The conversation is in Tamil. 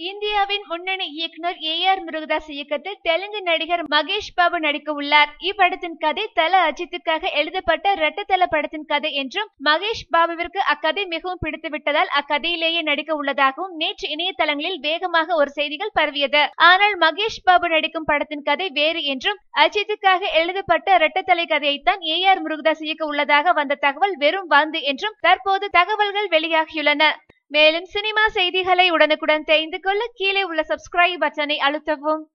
இந்தியாவின் முன்னணி இயக்குனர் ஏ ஆர் முருகதாஸ் இயக்கத்தில் தெலுங்கு நடிகர் மகேஷ் பாபு நடிக்க உள்ளார் இப்படத்தின் கதை தல அஜித்துக்காக எழுதப்பட்ட ரெட்டத்தல படத்தின் கதை என்றும் மகேஷ் பாபுவிற்கு அக்கதை மிகவும் பிடித்து விட்டதால் அக்கதையிலேயே நடிக்க உள்ளதாகவும் நேற்று இணையதளங்களில் வேகமாக ஒரு செய்திகள் பரவியது ஆனால் மகேஷ் பாபு நடிக்கும் படத்தின் கதை வேறு என்றும் அஜித்துக்காக எழுதப்பட்ட ரெட்டத்தலை கதையைத்தான் ஏ ஆர் முருகதாஸ் இயக்க உள்ளதாக வந்த தகவல் வெறும் வந்து என்றும் தற்போது தகவல்கள் வெளியாகியுள்ளன மேலும் சினிமா செய்திகளை உடனுக்குடன் தெரிந்து கொள்ள கீழே உள்ள சப்ஸ்கிரைப் பட்டனை அழுத்தவும்